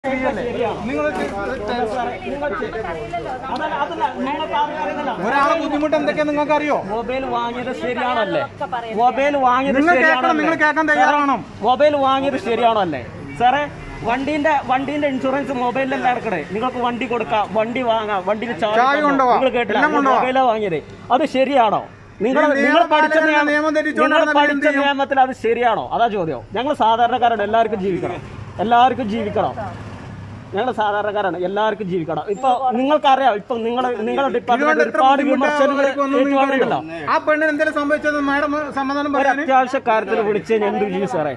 ഒരാളെ ബുദ്ധിമുട്ട് എന്തൊക്കെയാ നിങ്ങൾക്ക് അറിയോ മൊബൈൽ വാങ്ങിയത് ശരിയാണല്ലേ മൊബൈൽ വാങ്ങിയത് നിങ്ങൾ കേൾക്കണം നിങ്ങൾ ശരിയാണല്ലേ കേൾക്കാൻ തയ്യാറാണോ മൊബൈൽ വാങ്ങിയത് ശരിയാണല്ലേ സാറേ വണ്ടീന്റെ വണ്ടീന്റെ ഇൻഷുറൻസ് മൊബൈലിലല്ല എടുക്കണേ നിങ്ങൾക്ക് വണ്ടി കൊടുക്കാം വണ്ടി വാങ്ങാം വണ്ടിയിൽ ചാവി കൊണ്ടുപോവാം. നിങ്ങൾ കേട്ടില്ല എല്ലാം കൊണ്ടുപോവാം. മൊബൈലാ വാങ്ങിയത് അത് ശരിയാണോ നിങ്ങൾ ഈ നിങ്ങൾ പഠിച്ച നിയമപാലകരുടെ നിയമം നിയമം തെറ്റിച്ചുകൊണ്ട് നിങ്ങൾ നടന്നാൽ പഠിച്ച എന്ത് ചെയ്യും? നിയമത്തിൽ അത് ശരിയാണോ അതാ ചോദ്യം ഞങ്ങൾ സാധാരണക്കാരാണ് എല്ലാവർക്കും ജീവിക്കണം എല്ലാവർക്കും ജീവിക്കണം ഞങ്ങൾ സാധാരണക്കാരാണ് എല്ലാവർക്കും ജീവിക്കണം ഇപ്പൊ നിങ്ങൾക്കറിയാം ഇപ്പൊ നിങ്ങൾ നിങ്ങളുടെ ഡിപ്പാർട്ട്മെന്റ് ഇതുകൊണ്ട് എത്ര ഒരുപാട് ബുദ്ധിമുട്ടാ വിമർശനങ്ങൾ അവർക്ക് ഒന്നും നിങ്ങൾക്ക് ഏറ്റുവാങ്ങുന്നുണ്ടല്ലോ അറിയോ? ആ പെണ്ണിന് എന്തെങ്കിലും സംഭവിച്ചത് മാഡം സമാധാനം ഒരു പറയാൻ അത്യാവശ്യ കാര്യത്തിൽ വിളിച്ച് ഞാൻ എന്ത് ചെയ്യും സാറേ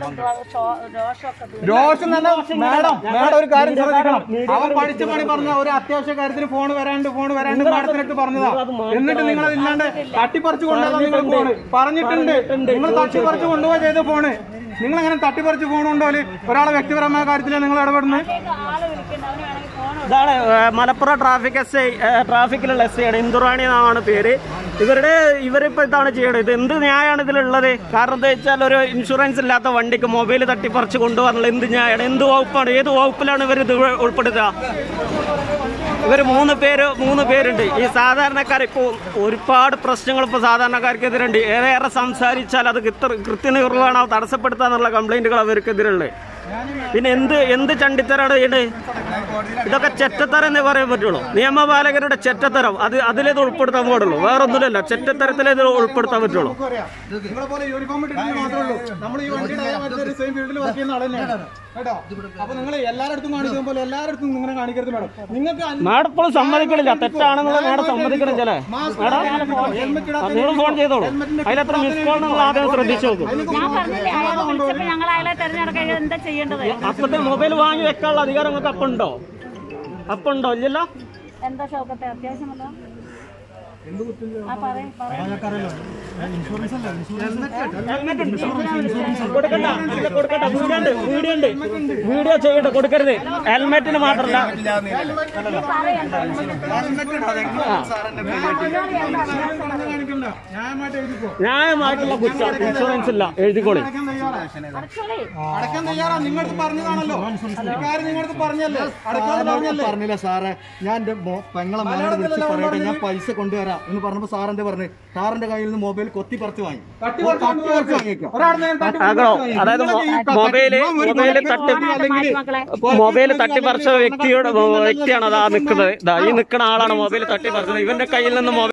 രോഷം തന്നെ മാഡം മാഡം ഒരു കാര്യം ശ്രദ്ധിക്കണം അവൻ പഠിച്ച പണി പറഞ്ഞ ഒരു അത്യാവശ്യ കാര്യത്തിന് ഫോൺ വരാണ്ട് ഫോൺ വരാണ്ട് മാഡത്തിനടുത്ത് പറഞ്ഞതാ എന്നിട്ട് നിങ്ങൾ അതില്ലാണ്ട് തട്ടിപ്പറിച്ചു കൊണ്ടുപോകാൻ നിങ്ങൾ ഫോണ് പറഞ്ഞിട്ടുണ്ട് നിങ്ങൾ തട്ടിപ്പറിച്ചു കൊണ്ടുപോയി ചെയ്ത ഫോണ് നിങ്ങൾ എങ്ങനെ തട്ടിപ്പറിച്ച് ഫോൺ കൊണ്ടുപോലെ ഒരാളെ വ്യക്തിപരമായ കാര്യത്തിലെ നിങ്ങൾ ഇടപെടുന്നത് ഇതാണ് ഏ, മലപ്പുറം ട്രാഫിക് എസ് ഐ ട്രാഫിക്കിലുള്ള എസ് ഐ ആണ് ഇന്ദുറാണി എന്നാണ് പേര് ഇവരുടെ ഇവരിപ്പോ ഇതാണ് ചെയ്യണത് ഇത് എന്ത് ന്യായമാണ് ഇതിലുള്ളത് കാരണം എന്താ വെച്ചാൽ ഒരു ഇൻഷുറൻസ് ഇല്ലാത്ത വണ്ടിക്ക് മൊബൈൽ തട്ടിപ്പറിച്ച് കൊണ്ടുപോകാനുള്ള എന്ത് ന്യായമാണ് എന്ത് വകുപ്പാണ് ഏത് വകുപ്പിലാണ് ഇവർ ഇത് ഉൾപ്പെടുത്തുക ഇവർ മൂന്ന് പേര് മൂന്ന് പേരുണ്ട് ഈ സാധാരണക്കാർ ഇപ്പോൾ ഒരുപാട് പ്രശ്നങ്ങൾ ഇപ്പോൾ സാധാരണക്കാർക്കെതിരുണ്ട് ഏറെ സംസാരിച്ചാൽ അത് കൃത്യ കൃത്യനിർവഹണം തടസ്സപ്പെടുത്താന്നുള്ള കംപ്ലൈന്റുകൾ അവർക്കെതിരുള്ളത് പിന്നെ എന്ത് എന്ത് ചണ്ടിത്തരാണ് ഇത് ഇതൊക്കെ ചെറ്റത്തരം എന്നേ പറയാൻ പറ്റുള്ളൂ നിയമപാലകരുടെ ചെറ്റത്തരം അത് അതിലേത് ഉൾപ്പെടുത്താൻ പാടുള്ളൂ വേറെ ഒന്നുമില്ല ചെറ്റത്തരത്തിലേ ഇത് ഉൾപ്പെടുത്താൻ പറ്റുള്ളൂ നിങ്ങളെ പോലെ യൂണിഫോം ഇട്ടിട്ട് മാത്രമേ ഉള്ളൂ നമ്മൾ ഈ വണ്ടിയുടെ അതേമാതിരി സെയിം ഫീൽഡിൽ വർക്ക് ചെയ്യുന്ന ആൾ തന്നെയാണ് കേട്ടോ അപ്പൊ നിങ്ങൾ എല്ലാവരുടെ കാണിക്കുന്ന പോലെ എല്ലാവരുടെ ഇങ്ങനെ കാണിക്കരുത് മാഡം നിങ്ങൾക്ക് അഞ്ച് മാഡം ഇപ്പോഴും സമ്മതിക്കണില്ല തെറ്റാണെന്നുള്ള മാഡം സമ്മതിക്കണില്ലേ മാസ്ക് മാഡം ഹെൽമെറ്റ് ഇടാത്ത നിങ്ങൾ ഫോൺ ചെയ്തോളൂ അതിലെത്ര മിസ് കോൾ നിങ്ങൾ ആദ്യം ശ്രദ്ധിച്ചു നോക്കും ഞാൻ പറഞ്ഞില്ലേ അയാളെ വിളിച്ചപ്പോ ഞങ്ങൾ അയാളെ തെരഞ്ഞെടുക്കാൻ എന്താ ചെയ്യേണ്ടത് അപ്പത്തെ മൊബൈൽ വാങ്ങി വെക്കാനുള്ള അധികാരം നിങ്ങൾക്ക് അപ്പുണ്ടോ അപ്പുണ്ടോ ഇല്ലല്ലോ എന്താ ഷൗക്കത്തെ അത്യാവശ്യമല്ലോ ആ പറയും ഹെൽമെറ്റ് ഉണ്ട്. കൊടുക്കണ്ട ഇല്ല, കൊടുക്കണ്ട വീഡിയോ ഉണ്ട് വീഡിയോ ഉണ്ട് വീഡിയോ ചെയ്യണ്ട കൊടുക്കരുത് ഹെൽമെറ്റിന് മാത്രല്ല കാണിക്കണ്ട ന്യായമായിട്ട് എഴുതിക്കോ ന്യായമായിട്ടുള്ള കുറ്റം ഇൻഷുറൻസ് ഇല്ല എഴുതിക്കോളി അടയ്ക്കാൻ തയ്യാറാ അടയ്ക്കാൻ തയ്യാറാ നിങ്ങളടുത്ത് പറഞ്ഞതാണല്ലോ ഈ കാര്യം നിങ്ങളടുത്ത് പറഞ്ഞല്ലേ അടയ്ക്കാൻ പറഞ്ഞല്ലേ പറഞ്ഞില്ല സാറേ ഞാൻ എന്റെ മോ- പെങ്ങളെ മോനോട് വിളിച്ച് പറയട്ടെ ഞാൻ പൈസ കൊണ്ടുവരാം എന്ന് പറഞ്ഞപ്പോ സാറിന്റെ പറഞ്ഞു സാറിന്റെ കയ്യിൽ നിന്ന് മൊബൈൽ കൊത്തി പറിച്ച് വാങ്ങി തട്ടി പറിച്ച് പറിച്ച് വാങ്ങിയേക്കാം ഒരാൾ നേരെ തട്ടി ആകണോ പറിച്ച് അതായത് നിങ്ങളൊക്കെ ഈ ക- മൊബൈല് ഇവൻ ഒരു മൊബൈല് മൊബൈൽ തട്ടി അല്ലെങ്കിൽ മക്കളെ മൊബൈൽ തട്ടിപ്പറിച്ച വ്യക്തിയുടെ വ്യക്തിയാണ് അതാ നിൽക്കുന്നത് ദാ ഈ നിൽക്കുന്ന ആളാണ് മൊബൈൽ തട്ടിപ്പറിച്ചത് ഇവന്റെ കയ്യിൽ നിന്ന് മൊബൈൽ